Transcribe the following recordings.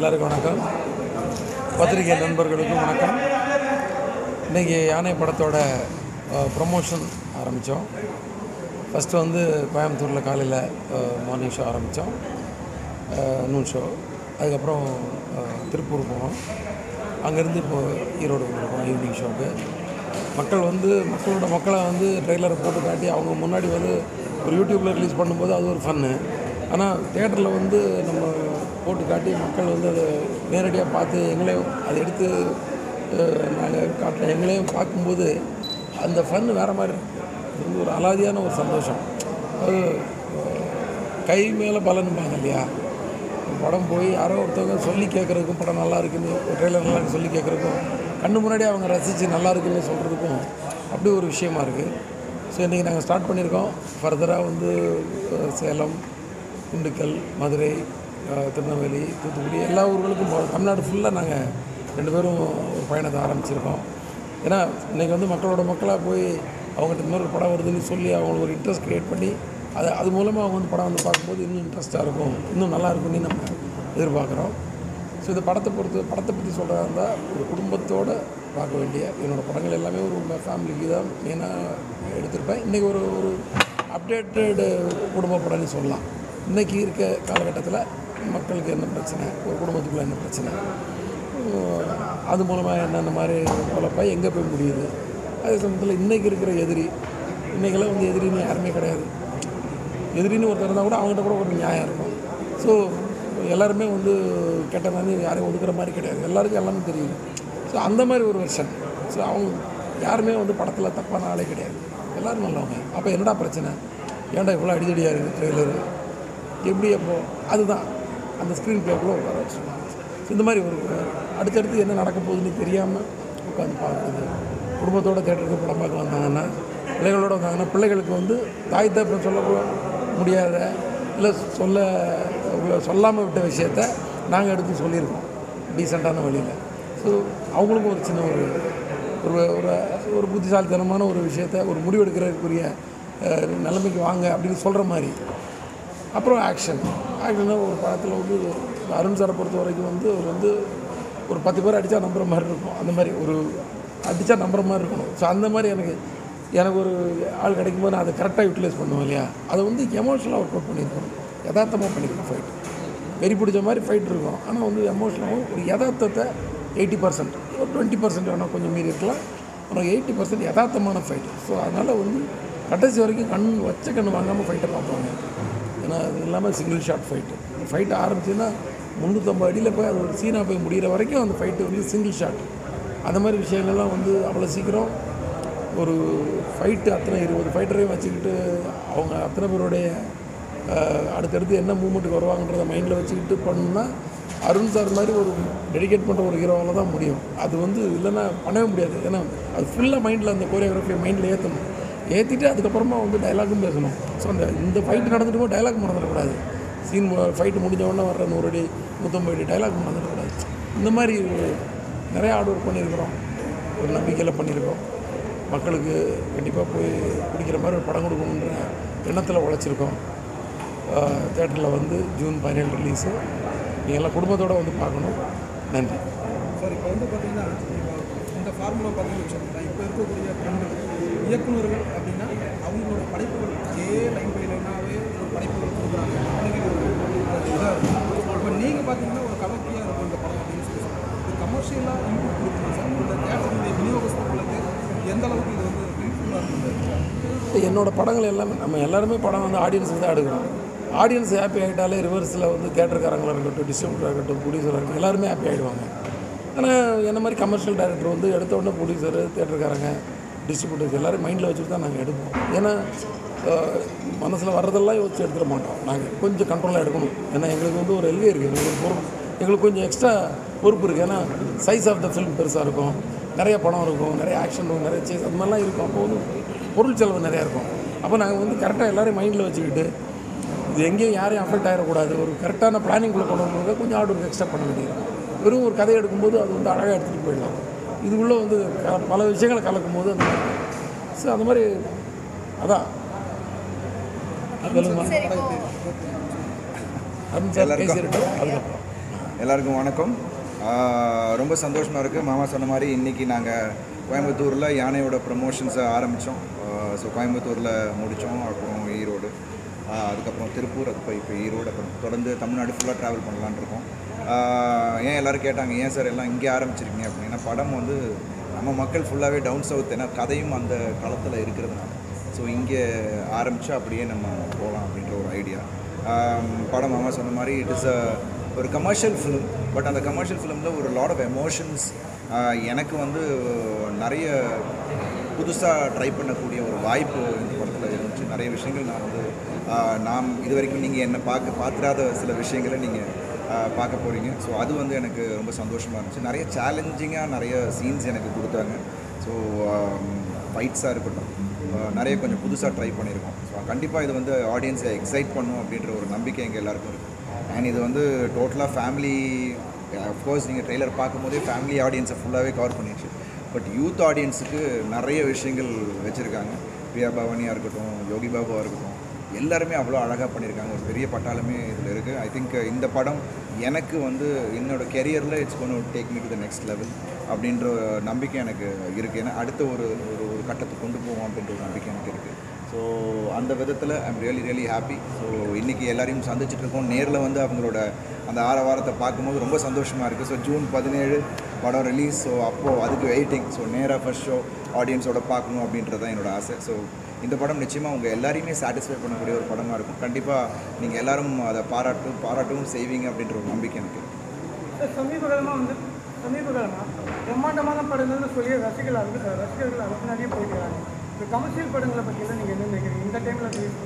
எல்லாருக்கும் வணக்கம் பத்திரிகை நண்பர்களுக்கும் வணக்கம் இன்றைக்கி யானை படத்தோட ப்ரமோஷன் ஆரம்பித்தோம் ஃபஸ்ட்டு வந்து கோயம்புத்தூரில் காலையில் மார்னிங் ஷோ ஆரம்பித்தோம் நூன் ஷோ அதுக்கப்புறம் அஹ், திருப்பூர் போனோம் அங்கேருந்து இப்போ ஈரோடு வந்திருக்கோம் ஈவினிங் ஷோக்கு மக்கள் வந்து மக்களோட மக்களை வந்து ட்ரெய்லரை போட்டு காட்டி அவங்க முன்னாடி வந்து ஒரு யூடியூப்பில் ரிலீஸ் பண்ணும்போது அது ஒரு ஃபன்னு ஆனால் தேட்டரில் வந்து நம்ம போட்டு காட்டி மக்கள் வந்து அதை நேரடியாக பார்த்து எங்களையும் அதை எடுத்து நாங்கள் காட்டுற எங்களையும் பார்க்கும்போது அந்த ஃபன்னு வேறு மாதிரி இருக்கு. இது வந்து ஒரு அலாதியான ஒரு சந்தோஷம் அது அஹ், கை மேலே பலன்பாங்க இல்லையா ஒரு படம் போய் யாரோ ஒருத்தவங்க சொல்லி கேட்குறதுக்கும் படம் நல்லா இருக்குன்னு ஒரு ட்ரெய்லர் நல்லா இருக்கு சொல்லி கேட்குறதுக்கும் கண்ணு முன்னாடி அவங்க ரசித்து நல்லா இருக்குன்னு சொல்கிறதுக்கும் அப்படி ஒரு விஷயமா இருக்குது ஸோ இன்றைக்கி நாங்கள் ஸ்டார்ட் பண்ணியிருக்கோம் ஃபர்தராக வந்து அஹ், சேலம் திண்டுக்கல் மதுரை அஹ், திருநெல்வேலி தூத்துக்குடி எல்லா ஊர்களுக்கும் போகிறோம் தமிழ்நாடு ஃபுல்லாக நாங்கள் ரெண்டு பேரும் ஒரு பயணத்தை ஆரம்பிச்சிருக்கோம் ஏன்னா இன்றைக்கி வந்து மக்களோட மக்களாக போய் அவங்ககிட்ட இன்னொரு படம் வருதுன்னு சொல்லி அவங்களுக்கு ஒரு இன்ட்ரெஸ்ட் க்ரியேட் பண்ணி அது அது மூலமாக அவங்க வந்து படம் வந்து பார்க்கும்போது இன்னும் இன்ட்ரெஸ்ட்டாக இருக்கும் இன்னும் நல்லா இருக்கும்னு நம்ம எதிர்பார்க்குறோம் ஸோ இந்த படத்தை பொறுத்து படத்தை பற்றி சொல்கிறதா இருந்தால் ஒரு குடும்பத்தோடு பார்க்க வேண்டிய என்னோடய படங்கள் எல்லாமே ஒரு ஃபேமிலிக்கு தான் மெயினாக எடுத்திருப்பேன் இன்றைக்கி ஒரு ஒரு அப்டேட்டடு குடும்ப படம்னு சொல்லலாம் இன்றைக்கி இருக்க காலகட்டத்தில் மக்களுக்கு என்ன பிரச்சனை ஒரு குடும்பத்துக்குள்ளே என்ன பிரச்சனை அஹ் அது மூலமாக என்னென்ன மாதிரி குழப்பாய் எங்கே போய் முடியுது அதே சமயத்தில் இன்றைக்கி இருக்கிற எதிரி இன்றைக்கெல்லாம் வந்து எதிரின்னு யாருமே கிடையாது எதிரின்னு ஒருத்தர் இருந்தால் கூட அவங்ககிட்ட கூட ஒரு நியாயம் இருக்கும் ஸோ எல்லாருமே வந்து கெட்டவங்க யாரையும் ஒதுக்குற மாதிரி கிடையாது எல்லாருக்கும் எல்லாமே தெரியுது ஸோ அந்த மாதிரி ஒரு வெர்ஷன் ஸோ அவங்க யாருமே வந்து படத்தில் தப்பான ஆளே கிடையாது எல்லோரும் நல்லவங்க அப்போ என்னடா பிரச்சனை ஏன்டா இவ்வளோ அடிதடியாக இருக்குது ட்ரெய்லரு எப்படி அப்போ அதுதான் அந்த ஸ்க்ரீன் பிளேக்குள்ளே உட்கார வச்சுருவாங்க ஸோ இந்த மாதிரி ஒரு அடுத்தடுத்து என்ன நடக்க போகுதுன்னு தெரியாமல் உட்காந்து பார்க்குறது குடும்பத்தோட தேட்டருக்கு படம் பார்க்க வந்தாங்கன்னா பிள்ளைகளோட வந்தாங்கன்னா பிள்ளைகளுக்கு வந்து தாய் தகப்பன் சொல்ல முடியாத இல்லை சொல்ல சொல்லாமல் விட்ட விஷயத்த நாங்கள் எடுத்து சொல்லியிருக்கோம் டீசெண்டான வழியில் ஸோ அவங்களுக்கும் ஒரு சின்ன ஒரு ஒரு ஒரு ஒரு புத்திசாலித்தனமான ஒரு விஷயத்த ஒரு முடிவெடுக்கிறதுக்குரிய அஹ், நிலைமைக்கு வாங்க அப்படின்னு சொல்கிற மாதிரி அப்புறம் ஆக்ஷன் ஆக்ஷன்னா ஒரு படத்தில் வந்து அருண் சாரை பொறுத்த வரைக்கும் வந்து அவர் வந்து ஒரு பத்து பேர் அடித்தா நம்புற மாதிரி இருக்கும் அந்த மாதிரி ஒரு அடித்தா நம்புற மாதிரி இருக்கணும் ஸோ அந்த மாதிரி எனக்கு எனக்கு ஒரு ஆள் கிடைக்கும்போது நான் அதை கரெக்டாக யூட்டிலைஸ் பண்ணுவேன் இல்லையா அதை வந்து எமோஷனலாக ஒர்க் அவுட் பண்ணியிருக்கணும் யதார்த்தமாக பண்ணியிருக்கணும் ஃபைட் வெறி பிடிச்ச மாதிரி ஃபைட் இருக்கும் ஆனால் வந்து எமோஷனலாகவும் ஒரு யதார்த்தத்தை எயிட்டி பர்சன்ட் ஒரு டுவெண்ட்டி பர்சன்ட் வேணால் கொஞ்சம் மீறி இருக்கலாம் ஆனால் எயிட்டி பர்சன்ட் யதார்த்தமான ஃபைட் ஸோ அதனால் வந்து கடைசி வரைக்கும் கண் வச்ச கண் வாங்காமல் ஃபைட்டை பார்ப்பாங்க ஏன்னா அது இல்லாமல் சிங்கிள் ஷாட் ஃபைட்டு ஃபைட் ஆரம்பிச்சுன்னா முந்நூற்றம்பது அடியில் போய் அது ஒரு சீனாக போய் முடிகிற வரைக்கும் அந்த ஃபைட்டு வந்து சிங்கிள் ஷாட் அந்த மாதிரி விஷயங்கள்லாம் வந்து அவ்வளோ சீக்கிரம் ஒரு ஃபைட்டு அத்தனை இருபது ஃபைட்டரையும் வச்சுக்கிட்டு அவங்க அத்தனை பேருடைய அஹ், அடுத்தடுத்து என்ன மூமெண்ட்டுக்கு வருவாங்கன்றத மைண்டில் வச்சுக்கிட்டு பண்ணணும்னா அருண் சார் மாதிரி ஒரு டெடிகேட் பண்ணுற ஒரு ஹீரோவால் தான் முடியும் அது வந்து இல்லைன்னா பண்ணவே முடியாது ஏன்னா அது ஃபுல்லாக மைண்டில் அந்த கோரியோகிராஃபியை மைண்டில் ஏற்றணும் ஏற்றிட்டு அதுக்கப்புறமா வந்து டைலாகும் பேசணும் ஸோ அந்த இந்த ஃபைட் நடந்துட்டு டைலாக் மறந்துடக்கூடாது சீன் ஃபைட்டு முடிஞ்ச உடனே வர்ற நூறு அடி நூற்றம்பது அடி டைலாக் மறந்துடக்கூடாது இந்த மாதிரி ஒரு நிறைய ஹார்ட் ஒர்க் பண்ணியிருக்கிறோம் ஒரு நம்பிக்கையில் பண்ணியிருக்கோம் மக்களுக்கு கண்டிப்பாக போய் பிடிக்கிற மாதிரி ஒரு படம் கொடுக்கணுன்ற எண்ணத்தில் உழைச்சிருக்கோம் தேட்டரில் வந்து ஜூன் பதினேழு ரிலீஸு நீங்கள் எல்லாம் குடும்பத்தோடு வந்து பார்க்கணும் நன்றி சார் இப்போ வந்து பார்த்தீங்கன்னா இப்போ இந்த ஃபார்முலா பார்த்தீங்கன்னு வச்சுக்கோங்களேன் இப்போ இருக்கக்கூடிய பெண்கள் இயக்குனர்கள் அப்படின்னா அவங்களோட படைப்புகள் அதே லைன் பை லைனாகவே ஒரு படைப்புகள் கொடுக்குறாங்க அப்படிங்கிற ஒரு இதாக இருக்கும் இப்போ நீங்கள் பார்த்தீங்கன்னா ஒரு கலக்கியாக இருக்கும் இந்த படம் அப்படின்னு சொல்லி சொல்றாங்க. இது கமர்ஷியலாக இன்புட் கொடுக்கணும் சார் இந்த தேட்டருடைய விநியோகஸ்தர்களுக்கு எந்த அளவுக்கு இது வந்து ஹெல்ப்ஃபுல்லாக இருக்குது என்னோட படங்கள் எல்லாமே நம்ம எல்லாருமே படம் வந்து ஆடியன்ஸுக்கு தான் எடுக்கிறோம் ஆடியன்ஸ் ஹாப்பி ஆகிட்டாலே ரிவர்ஸில் வந்து தேட்டருக்காரங்களாக இருக்கட்டும் டிஸ்ட்ரிபியூட்டராக இருக்கட்டும் ப்ரொடியூசராக இருக்கட்டும் எல்லாருமே ஹாப்பி ஆகிடுவாங்க ஆனால் என்ன மாதிரி கமர்ஷியல் டைரக்டர் வந்து எடுத்த உடனே ப்ரொடியூசர் தேட்டருக்காரங்க டிஸ்ட்ரிபியூட்டர்ஸ் எல்லோரும் மைண்டில் வச்சுட்டு தான் நாங்கள் எடுப்போம் ஏன்னா மனசில் வர்றதெல்லாம் யோசிச்சு எடுத்துட மாட்டோம் நாங்கள் கொஞ்சம் கண்ட்ரோலாக எடுக்கணும் ஏன்னா எங்களுக்கு வந்து ஒரு எல்வி இருக்குது எங்களுக்கு ஒரு பொறுப்பு எங்களுக்கு கொஞ்சம் எக்ஸ்ட்ரா பொறுப்பு இருக்குது ஏன்னா சைஸ் ஆஃப் த ஃபிலிம் பெருசாக இருக்கும் நிறைய படம் இருக்கும் நிறைய ஆக்ஷன் இருக்கும் நிறைய சேஸ் அது மாதிரிலாம் இருக்கும் அப்போ வந்து பொருள் செலவு நிறையா இருக்கும் அப்போ நாங்கள் வந்து கரெக்டாக எல்லாரையும் மைண்டில் வச்சுக்கிட்டு இது எங்கேயும் யாரையும் அஃபெக்ட் ஆகிடக்கூடாது ஒரு கரெக்டான பிளானிங்குள்ளே கொண்டு வரணுங்க கொஞ்சம் ஆர்டர் ஒர்க் எக்ஸ்ட்ரா பண்ண வேண்டியது வெறும் ஒரு கதையை எடுக்கும்போது அது வந்து அழகாக எடுத்துகிட்டு போயிடலாம் இதுக்குள்ளே வந்து க- பல விஷயங்களை கலக்கும் போது அந்த மாதிரி ஸோ அந்த மாதிரி அதான் சொல்லுங்கம்மா சரி இப்போ அருண் சார் பேசியிருக்கோம் அதுக்கப்புறம் எல்லாருக்கும் வணக்கம் ஆஹ் ரொம்ப சந்தோஷமாக இருக்குது மாமா சொன்ன மாதிரி இன்றைக்கி நாங்கள் கோயம்புத்தூரில் யானையோட ப்ரமோஷன்ஸை ஆரம்பித்தோம் ஸோ கோயம்புத்தூரில் முடித்தோம் அப்புறம் ஈரோடு ஆஹ் அதுக்கப்புறம் திருப்பூர் அதுக்கப்புறம் இப்போ ஈரோடு அப்புறம் தொடர்ந்து தமிழ்நாடு ஃபுல்லாக ட்ராவல் பண்ணலான்னு இருக்கோம் ஆஹ் ஏன் எல்லோரும் கேட்டாங்க ஏன் சார் எல்லாம் இங்கே ஆரம்பிச்சிருக்கீங்க அப்படின்னா படம் வந்து நம்ம மக்கள் ஃபுல்லாகவே டவுன் சவுத் ஏன்னா கதையும் அந்த களத்தில் இருக்கிறதுனால ஸோ இங்கே ஆரம்பித்து அப்படியே நம்ம போகலாம் அப்படின்ற ஒரு ஐடியா படம் மாமா சொன்ன மாதிரி இட் இஸ் அ ஒரு கமர்ஷியல் ஃபிலிம் பட் அந்த கமர்ஷியல் ஃபிலிமில் ஒரு லாட் ஆஃப் எமோஷன்ஸ் எனக்கு வந்து நிறைய புதுசாக ட்ரை பண்ணக்கூடிய ஒரு வாய்ப்பு இந்த படத்தில் இருந்துச்சு நிறைய விஷயங்கள் நான் வந்து ஆஹ், நாம் இது வரைக்கும் நீங்கள் என்னை பார்க்க பார்த்துடாத சில விஷயங்களை நீங்கள் பார்க்க போகிறீங்க ஸோ அது வந்து எனக்கு ரொம்ப சந்தோஷமாக இருந்துச்சு நிறைய சேலஞ்சிங்காக நிறைய சீன்ஸ் எனக்கு கொடுத்தாங்க ஸோ ஃபைட்ஸாக இருக்கட்டும் ஆஹ், நிறைய கொஞ்சம் புதுசாக ட்ரை பண்ணியிருக்கோம் ஸோ கண்டிப்பாக இது வந்து ஆடியன்ஸை எக்ஸைட் பண்ணும் அப்படின்ற ஒரு நம்பிக்கை எங்கள் எல்லாருக்கும் இருக்குது அண்ட் இது வந்து டோட்டலாக ஃபேமிலி அஃப்கோர்ஸ் நீங்கள் ட்ரெய்லர் பார்க்கும்போதே ஃபேமிலி ஆடியன்ஸை ஃபுல்லாகவே கவர் பண்ணிடுச்சு பட் யூத் ஆடியன்ஸுக்கு நிறைய விஷயங்கள் வச்சுருக்காங்க பிரியா பவானியாக இருக்கட்டும் யோகி பாபுவாக இருக்கட்டும் எல்லாருமே அவ்வளோ அழகாக பண்ணியிருக்காங்க ஒரு பெரிய பட்டாளமே இதில் இருக்குது ஐ திங்க் இந்த படம் எனக்கு வந்து என்னோட கெரியரில் இட்ஸ் கொண்டு take me to the next level அப்படின்ற நம்பிக்கை எனக்கு இருக்குது ஏன்னா அடுத்த ஒரு ஒரு ஒரு கட்டத்துக்கு கொண்டு போவோம் அப்படின்ற ஒரு நம்பிக்கை எனக்கு இருக்குது ஸோ அந்த விதத்தில் I'm really really happy so இன்றைக்கி எல்லாரையும் சந்திச்சுட்டு இருக்கோம் நேரில் வந்து அவங்களோட அந்த ஆற வாரத்தை பார்க்கும்போது ரொம்ப சந்தோஷமாக இருக்குது ஸோ ஜூன் பதினேழு படம் ரிலீஸ் ஸோ அப்போது அதுக்கு வெயிட்டிங் ஸோ நேராக ஃபர்ஸ்ட் ஷோ ஆடியன்ஸோட பார்க்கணும் அப்படின்றது தான் என்னோட ஆசை ஸோ இந்த படம் நிச்சயமாக உங்கள் எல்லாரையுமே சாட்டிஸ்ஃபை பண்ணக்கூடிய ஒரு படமாக இருக்கும் கண்டிப்பாக நீங்கள் எல்லாரும் அதை பாராட்டு பாராட்டவும் செய்வீங்க அப்படின்ற ஒரு நம்பிக்கை எனக்கு இருக்கு. சார் சமீப காலமாக வந்து சமீப காலமாக பிரம்மாண்டமான படங்கள்னு சொல்லி ரசிகர்கள் அது ரசிகர்கள் அதுக்கு நிறைய போயிடுறாங்க இப்போ கமர்ஷியல் படங்களை பற்றியெல்லாம் நீங்கள் என்ன நினைக்கிறீங்க இந்த டைமில் ரிலீஸ்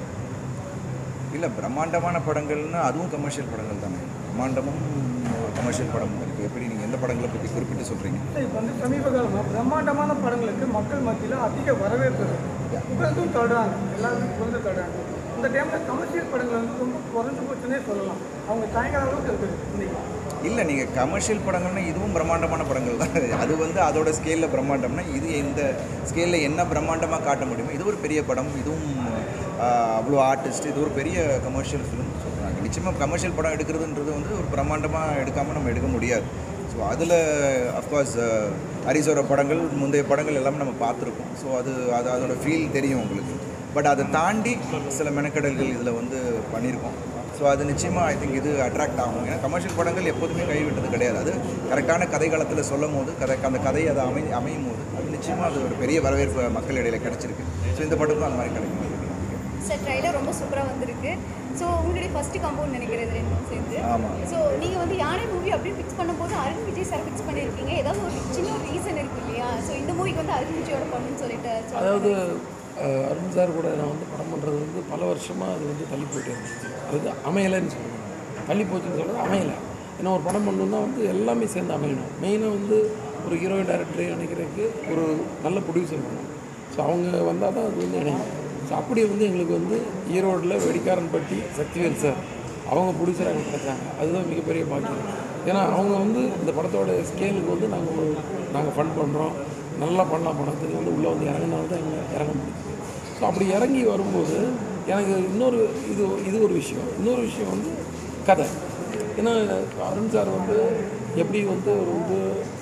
இல்லை பிரம்மாண்டமான படங்கள்னா அதுவும் கமர்ஷியல் படங்கள் தானே பிரம்மாண்டமும் ஒரு கமர்ஷியல் படம் இருக்குது எப்படி நீங்கள் எந்த படங்களை பற்றி குறிப்பிட்டு சொல்கிறீங்க இப்போ வந்து சமீப காலமாக பிரம்மாண்டமான படங்களுக்கு மக்கள் மத்தியில் அதிக வரவேற்பு இருக்கு. புகழ்ந்தும் தடுறாங்க எல்லாருமே புகழ்ந்து தடுறாங்க இந்த டைமில் கமர்ஷியல் படங்கள் வந்து ரொம்ப குறைஞ்சு போச்சுன்னே சொல்லலாம் அவங்க தயங்குற அளவுக்கு இருக்குது இன்னைக்கு இல்லை நீங்கள் கமர்ஷியல் படங்கள்னா இதுவும் பிரம்மாண்டமான படங்கள் தான் அது வந்து அதோட ஸ்கேலில் பிரம்மாண்டம்னா இது இந்த ஸ்கேலில் என்ன பிரம்மாண்டமாக காட்ட முடியுமோ இது ஒரு பெரிய படம் இதுவும் ஆஹ், அவ்வளோ ஆர்டிஸ்ட் இது ஒரு பெரிய கமர்ஷியல் ஃபிலிம் சொல்கிறாங்க நிச்சயமாக கமர்ஷியல் படம் எடுக்கிறதுன்றது வந்து ஒரு பிரம்மாண்டமாக எடுக்காமல் நம்ம எடுக்க முடியாது ஸோ அதில் அஃப்கோர்ஸ் ஹரிசோர படங்கள் முந்தைய படங்கள் எல்லாமே நம்ம பார்த்துருக்கோம் ஸோ அது அது அதோட ஃபீல் தெரியும் உங்களுக்கு பட் அதை தாண்டி சில மெனக்கடல்கள் இதில் வந்து பண்ணியிருக்கோம் ஸோ அது நிச்சயமாக ஐ திங்க் இது அட்ராக்ட் ஆகும் ஏன்னா கமர்ஷியல் படங்கள் எப்போதுமே கைவிட்டது கிடையாது அது கரெக்டான கதை காலத்தில் சொல்லும் போது கதை அந்த கதை அதை அமை அமையும் போது அது நிச்சயமாக அது ஒரு பெரிய வரவேற்பு மக்கள் இடையில கிடச்சிருக்கு ஸோ இந்த படத்துக்கும் அந்த மாதிரி கிடைக்கும் சார் ட்ரைலர் ரொம்ப சூப்பராக வந்திருக்கு ஸோ உங்களுடைய ஃபர்ஸ்ட் காம்பவுண்ட் நினைக்கிறது ரெண்டும் சேர்ந்து ஆமாம். ஸோ நீங்கள் வந்து யானை மூவி அப்படின்னு ஃபிக்ஸ் பண்ணும்போது அருண் விஜய் சார் ஃபிக்ஸ் பண்ணியிருக்கீங்க ஏதாவது ஒரு சின்ன ஒரு ரீசன் இருக்கு இல்லையா ஸோ இந்த மூவிக்கு வந்து அருண் விஜயோட பண்ணணும்னு சொல்லிட்டு சொல்றாங்க. அதாவது அஹ், அருண் சார் கூட நான் வந்து படம் பண்ணுறது வந்து பல வருஷமாக அது வந்து தள்ளி போயிட்டே இருந்துச்சு அது அமையலைன்னு சொல்லணும் தள்ளி போச்சுன்னு சொல்கிறது அமையலை ஏன்னா ஒரு படம் பண்ணணுன்னா வந்து எல்லாமே சேர்ந்து அமையணும் மெயினாக வந்து ஒரு ஹீரோயின் டைரக்டரை நினைக்கிறதுக்கு ஒரு நல்ல ப்ரொடியூசர் வேணும் ஸோ அவங்க வந்தால் தான் அது வந்து இணையும் ஸோ அப்படி வந்து எங்களுக்கு வந்து ஈரோட்டில் வெடிக்காரன்பட்டி சக்திவேல் சார் அவங்க ப்ரொடியூசர் எங்களுக்கு கிடைச்சாங்க அதுதான் மிகப்பெரிய பாக்கியம் ஏன்னா அவங்க வந்து இந்த படத்தோட ஸ்கேலுக்கு வந்து நாங்கள் ஒரு நாங்கள் ஃபண்ட் பண்ணுறோம் நல்லா பண்ணலாம் படத்துக்கு வந்து உள்ளே வந்து இறங்கினாலும் தான் எங்களை இறங்க முடியும் ஸோ அப்படி இறங்கி வரும்போது எனக்கு இன்னொரு இது இது ஒரு விஷயம் இன்னொரு விஷயம் வந்து கதை ஏன்னா அருண் சார் வந்து எப்படி வந்து ஒரு வந்து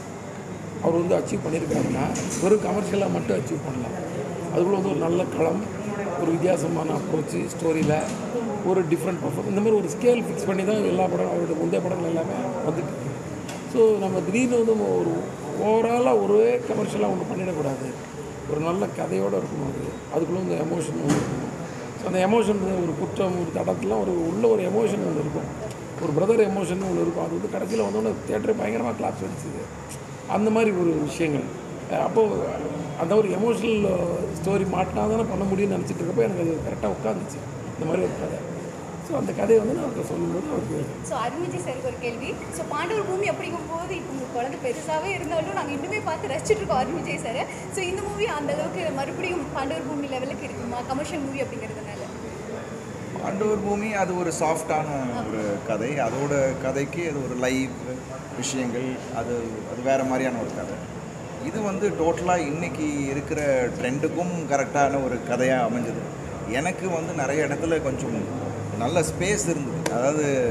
அவர் வந்து அச்சீவ் பண்ணியிருக்காருன்னா வெறும் கமர்ஷியலாக மட்டும் அச்சீவ் பண்ணல அதுக்குள்ள வந்து ஒரு நல்ல களம் ஒரு வித்தியாசமான அப்ரோச்சு ஸ்டோரியில் ஒரு டிஃப்ரெண்ட் பர்ஃபார்ம் இந்த மாதிரி ஒரு ஸ்கேல் ஃபிக்ஸ் பண்ணி தான் எல்லா படம் அவருடைய முந்தைய படங்கள் எல்லாமே வந்துட்டு இருக்கு ஸோ நம்ம திடீர்னு வந்து நம்ம ஒரு ஓவராலாக ஒரே கமர்ஷியலாக ஒன்று பண்ணிடக்கூடாது ஒரு நல்ல கதையோடு இருக்கணும் அது அதுக்குள்ளே வந்து எமோஷன் ஒன்று இருக்கணும் ஸோ அந்த எமோஷன் ஒரு குற்றம் ஒரு தடத்துலாம் ஒரு உள்ள ஒரு எமோஷன் ஒன்று இருக்கும் ஒரு பிரதர் எமோஷன் ஒன்று இருக்கும் அது வந்து கடைசியில் வந்தோடனே தேட்டரே பயங்கரமாக கிளாஸ் அடிச்சுது அந்த மாதிரி ஒரு விஷயங்கள் அப்போது அந்த ஒரு எமோஷனல் ஸ்டோரி மாட்டினா தானே பண்ண முடியும்னு நினச்சிட்டு இருக்கப்போ எனக்கு அது கரெக்டாக உட்காந்துச்சு இந்த மாதிரி ஒரு கதை ஸோ அந்த கதையை வந்து நான் அவர்கிட்ட சொல்லும்போது அவருக்கு ஸோ அருண் விஜய் சாருக்கு ஒரு கேள்வி ஸோ பாண்டவர் பூமி அப்படிங்கும் போது இப்போ உங்கள் குழந்தை பெருசாகவே இருந்தாலும் நாங்கள் இன்னுமே பார்த்து ரசிச்சுட்டு இருக்கோம் அருண் விஜய் சாரை ஸோ இந்த மூவி அந்த அளவுக்கு மறுபடியும் பாண்டவர் பூமி லெவலுக்கு இருக்குமா கமர்ஷியல் மூவி அப்படிங்கிறதுனால பாண்டவர் பூமி அது ஒரு சாஃப்டான ஒரு கதை அதோட கதைக்கு அது ஒரு லைவ் விஷயங்கள் அது அது வேறு மாதிரியான ஒரு கதை இது வந்து டோட்டலாக இன்னைக்கு இருக்கிற ட்ரெண்டுக்கும் கரெக்டான ஒரு கதையாக அமைஞ்சது எனக்கு வந்து நிறைய இடத்துல கொஞ்சம் நல்ல ஸ்பேஸ் இருந்தது அதாவது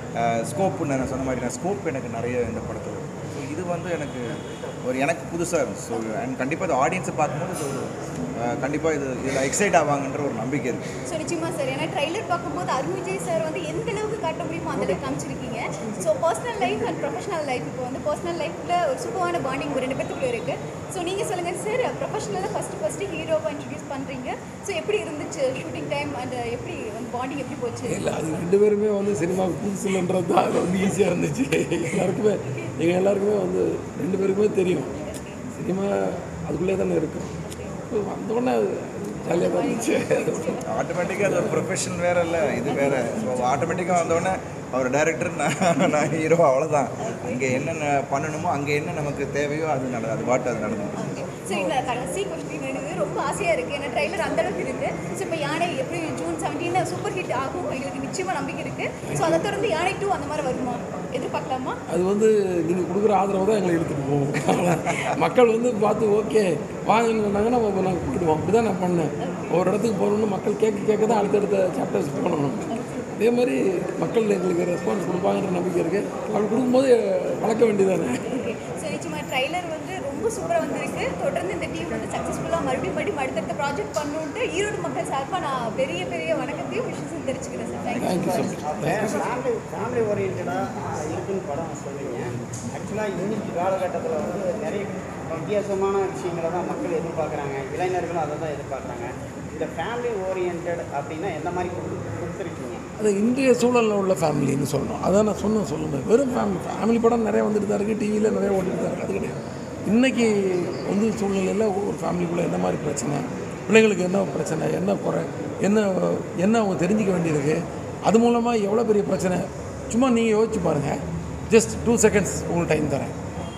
ஸ்கோப் நான் சொன்ன மாதிரி நான் ஸ்கோப் எனக்கு நிறைய இந்த படத்தில் ஸோ இது வந்து எனக்கு ஒரு எனக்கு புதுசாக இருந்துச்சு ஸோ அண்ட் கண்டிப்பாக இந்த ஆடியன்ஸை பார்க்கும்போது இது ஒரு கண்டிப்பாக இது இதில் எக்ஸைட் ஆவாங்கன்ற ஒரு நம்பிக்கை இருக்குது ஸோ நிச்சயமா சார் ஏன்னா ட்ரைலர் பார்க்கும்போது அருண் விஜய் சார் வந்து எந்த அளவுக்கு காட்ட முடியுமோ அந்த அளவுக்கு காமிச்சிருக்கீங்க so personal life and professional life இப்போ வந்து பர்சனல் லைஃப்பில் ஒரு சூப்பரான பாண்டிங் ரெண்டு பேத்துக்குள்ள இருக்கு ஸோ நீங்கள் சொல்லுங்கள் சார் ப்ரொஃபஷனலாக ஃபஸ்ட்டு ஃபஸ்ட்டு ஹீரோவை இன்ட்ரடியூஸ் பண்ணுறீங்க ஸோ எப்படி இருந்துச்சு ஷூட்டிங் டைம் அண்ட் எப்படி வந்து பாண்டிங் எப்படி போச்சு இல்லை அது ரெண்டு பேருமே வந்து சினிமாவுக்கு புதுசு இல்லைன்றது தான் அது வந்து ஈஸியாக இருந்துச்சு எல்லாருக்குமே எங்கள் எல்லாருக்குமே வந்து ரெண்டு பேருக்குமே தெரியும் சினிமா அதுக்குள்ளே தானே இருக்கும் So, வந்த உடனே ஜாலியாக தான் இருந்துச்சு ஆட்டோமேட்டிக்காக அது ஒரு ப்ரொஃபஷன் வேற இல்லை இது வேற ஸோ ஆட்டோமேட்டிக்காக வந்தோடனே அவர் டைரக்டர் நான் நான் ஹீரோ அவ்வளோதான் அங்கே என்னென்ன பண்ணணுமோ அங்கே என்ன நமக்கு தேவையோ அது நட அது பாட்டு அது நடந்தது ஓகே ஸோ இந்த கடைசி கொஸ்டின் எனக்கு ரொம்ப ஆசையாக இருக்குது ஏன்னா ட்ரைலர் அந்த அளவுக்கு இருக்குது ஸோ இப்போ யானை எப்படி ஜூன் செவன்டீன் சூப்பர் ஹிட் ஆகும் எங்களுக்கு நிச்சயமாக நம்பிக்கை இருக்குது ஸோ அதை தொடர்ந்து யானை டூ அந்த மாதிரி வருமா எதிர்பார்க்கலாமா அது வந்து நீங்கள் கொடுக்குற ஆதரவு தான் எங்களை இழுத்துட்டு போகும் மக்கள் வந்து பார்த்து ஓகே வாங்கன்னு சொன்னாங்கன்னா நம்ம நாங்கள் கூப்பிடுவோம் அப்படி தான் நான் பண்ணேன் ஒரு இடத்துக்கு போகணுன்னு மக்கள் கேட்க கேட்க தான் அடுத்தடுத்த சாப்டர்ஸ் போகணும் அதே மாதிரி மக்கள் எங்களுக்கு ரெஸ்பான்ஸ் கொடுப்பாங்கன்ற நம்பிக்கை இருக்குது அப்படி கொடுக்கும்போது வளர்க்க வேண்டியதானே ஓகே ஸோ நிச்சயமாக ட்ரைலர் வந்து ரொம்ப சூப்பராக வந்திருக்கு தொடர்ந்து இந்த டீம் வந்து சக்ஸஸ்ஃபுல்லாக மறுபடியும் மறுபடியும் அடுத்தடுத்த ப்ராஜெக்ட் பண்ணணுன்ட்டு ஈரோடு மக்கள் சார்பாக நான் பெரிய பெரிய வணக்கத்தையும் விஷயத்தையும் தெரிஞ்சுக்கிறேன் sir thank you thank you so much family family ஓரியன்டாக இருக்குன்னு படம் சொல்றீங்க ஆக்சுவலாக இன்னைக்கு காலகட்டத்தில் வந்து நிறைய வித்தியாசமான விஷயங்களை தான் மக்கள் எதிர்பார்க்குறாங்க இளைஞர்களும் அதை தான் எதிர்பார்க்குறாங்க இந்த ஃபேமிலி ஓரியன்ட் அப்படின்னா எந்த மாதிரி கொடு- கொடுத்துருக்கீங்க அது இன்றைய சூழலில் உள்ள ஃபேமிலின்னு சொல்லணும் அதான் நான் சொன்ன சொல்லுங்கள் வெறும் ஃபேமிலி ஃபேமிலி படம் நிறைய வந்துட்டு தான் இருக்குது டிவியில் நிறைய ஓடிட்டு தான் இருக்குது அது கிடையாது இன்றைக்கி வந்து சூழ்நிலையில் ஒரு ஃபேமிலிக்குள்ளே என்ன மாதிரி பிரச்சனை பிள்ளைங்களுக்கு என்ன பிரச்சனை என்ன குறை என்ன என்ன அவங்க தெரிஞ்சிக்க வேண்டியிருக்கு அது மூலமாக எவ்வளோ பெரிய பிரச்சனை சும்மா நீங்கள் யோசிச்சு பாருங்கள் ஜஸ்ட் டூ செகண்ட்ஸ் உங்களுக்கு டைம் தரேன்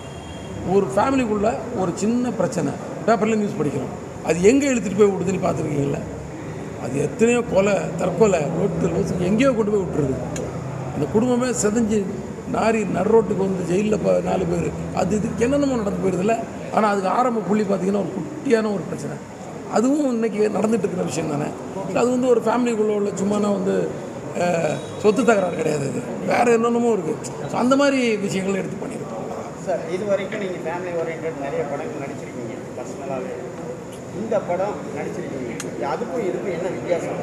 ஒரு ஃபேமிலிக்குள்ளே ஒரு சின்ன பிரச்சனை பேப்பரில் நியூஸ் படிக்கிறோம் அது எங்கே இழுத்துட்டு போய் விடுதுன்னு பார்த்துருக்கீங்களா அது எத்தனையோ கொலை தற்கொலை ரோட்டு லூசு எங்கேயோ கொண்டு போய் விட்டுருது அந்த குடும்பமே செதஞ்சு நாரி நடுரோட்டுக்கு வந்து ஜெயிலில் இப்போ நாலு பேர் அது இதுக்கு என்னென்னமோ நடந்து போயிருதில்ல ஆனால் அதுக்கு ஆரம்ப புள்ளி பார்த்தீங்கன்னா ஒரு குட்டியான ஒரு பிரச்சனை அதுவும் இன்றைக்கி நடந்துட்டு இருக்கிற விஷயம் தானே அது வந்து ஒரு ஃபேமிலிக்குள்ளே உள்ள சும்மானா வந்து அஹ், சொத்து தகராறு கிடையாது இது வேறு என்னென்னமோ இருக்குது ஸோ அந்த மாதிரி விஷயங்களை எடுத்து பண்ணியிருக்கோம் சார் இது வரைக்கும் நீங்கள் ஃபேமிலி ஓரியன்ட் நிறைய படங்கள் நடிச்சிருக்கீங்க பர்சனலாகவே இந்த படம் நடிச்சிருக்கீங்க அதுக்கும் இதுக்கும் என்ன வித்தியாசம்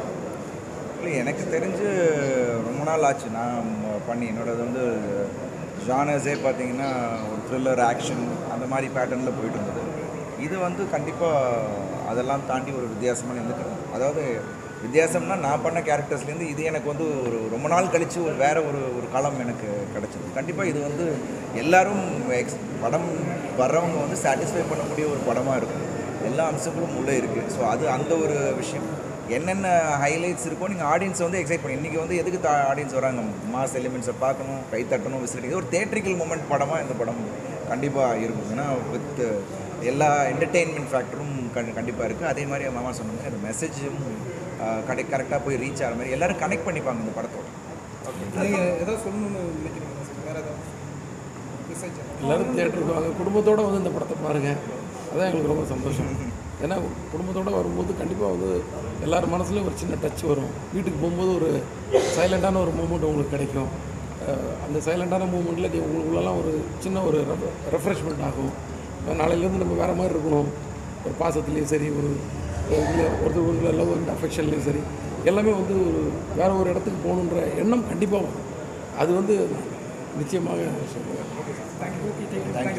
இல்லை எனக்கு தெரிஞ்சு ரொம்ப நாள் ஆச்சு நான் ம- பண்ணி என்னோடது வந்து ஜானர்ஸே பார்த்தீங்கன்னா ஒரு த்ரில்லர் ஆக்ஷன் அந்த மாதிரி பேட்டர்னில் போயிட்டு இருந்தது இது வந்து கண்டிப்பாக அதெல்லாம் தாண்டி ஒரு வித்தியாசமான இருந்துட்டு அதாவது வித்தியாசம்னா நான் பண்ண கேரக்டர்ஸ்லேருந்து இது எனக்கு வந்து ஒரு ரொம்ப நாள் கழித்து ஒரு வேற ஒரு ஒரு களம் எனக்கு கிடச்சிது கண்டிப்பாக இது வந்து எல்லாரும் எக்ஸ் படம் வர்றவங்க வந்து சாட்டிஸ்ஃபை பண்ணக்கூடிய ஒரு படமாக இருக்கும் எல்லா அம்சங்களும் உள்ளே இருக்குது ஸோ அது அந்த ஒரு விஷயம் என்னென்ன ஹைலைட்ஸ் இருக்கோ நீங்கள் ஆடியன்ஸை வந்து எக்ஸைட் பண்ணி இன்றைக்கி வந்து எதுக்கு ஆடியன்ஸ் வராங்க மாஸ் எலிமெண்ட்ஸை பார்க்கணும் கை தட்டணும் விசிலிங் இது ஒரு தேட்ரிக்கல் மூமெண்ட் படமாக இந்த படம் கண்டிப்பாக இருக்கும் ஏன்னா வித் எல்லா என்டர்டெயின்மெண்ட் ஃபேக்டரும் கண் கண்டிப்பாக இருக்குது அதே மாதிரி மாமா சொன்ன மாதிரி அந்த மெசேஜும் கடை கரெக்டாக போய் ரீச் ஆகிற மாதிரி எல்லோரும் கனெக்ட் பண்ணிப்பாங்க இந்த படத்தோட நீங்கள் ஏதாவது சொல்லணும்னு நினைக்கிறீங்களா சார் வேறு ஏதாவது மெசேஜ் எல்லோரும் தேட்டருக்கு வாங்க குடும்பத்தோடு வந்து இந்த படத்தை பாருங்கள் அதான் எங்களுக்கு ரொம்ப சந்தோஷம் ஏன்னா குடும்பத்தோடு வரும்போது கண்டிப்பாக வந்து எல்லார் மனசுலையும் ஒரு சின்ன டச் வரும் வீட்டுக்கு போகும்போது ஒரு சைலண்டான ஒரு மூமெண்ட் உங்களுக்கு கிடைக்கும் அஹ் அந்த சைலண்டான மூமெண்ட்டில் நீ உங்களுக்குள்ளெல்லாம் ஒரு சின்ன ஒரு ரெஃப்ரெஷ்மெண்ட் ஆகும் இப்ப நாளையிலேருந்து நம்ம வேறு மாதிரி இருக்கணும் ஒரு பாசத்துலேயும் சரி ஒரு இதில் ஒருத்தர் லவ் அண்ட் அஃபெக்ஷன்லேயும் சரி எல்லாமே வந்து ஒரு வேறு ஒரு இடத்துக்கு போகணுன்ற எண்ணம் கண்டிப்பாக வரும் அது வந்து நிச்சயமாக சொல்லுவேன்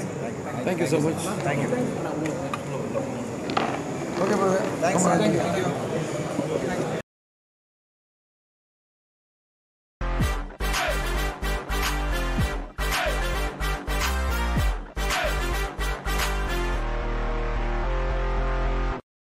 thank you so much thank you okay brother thanks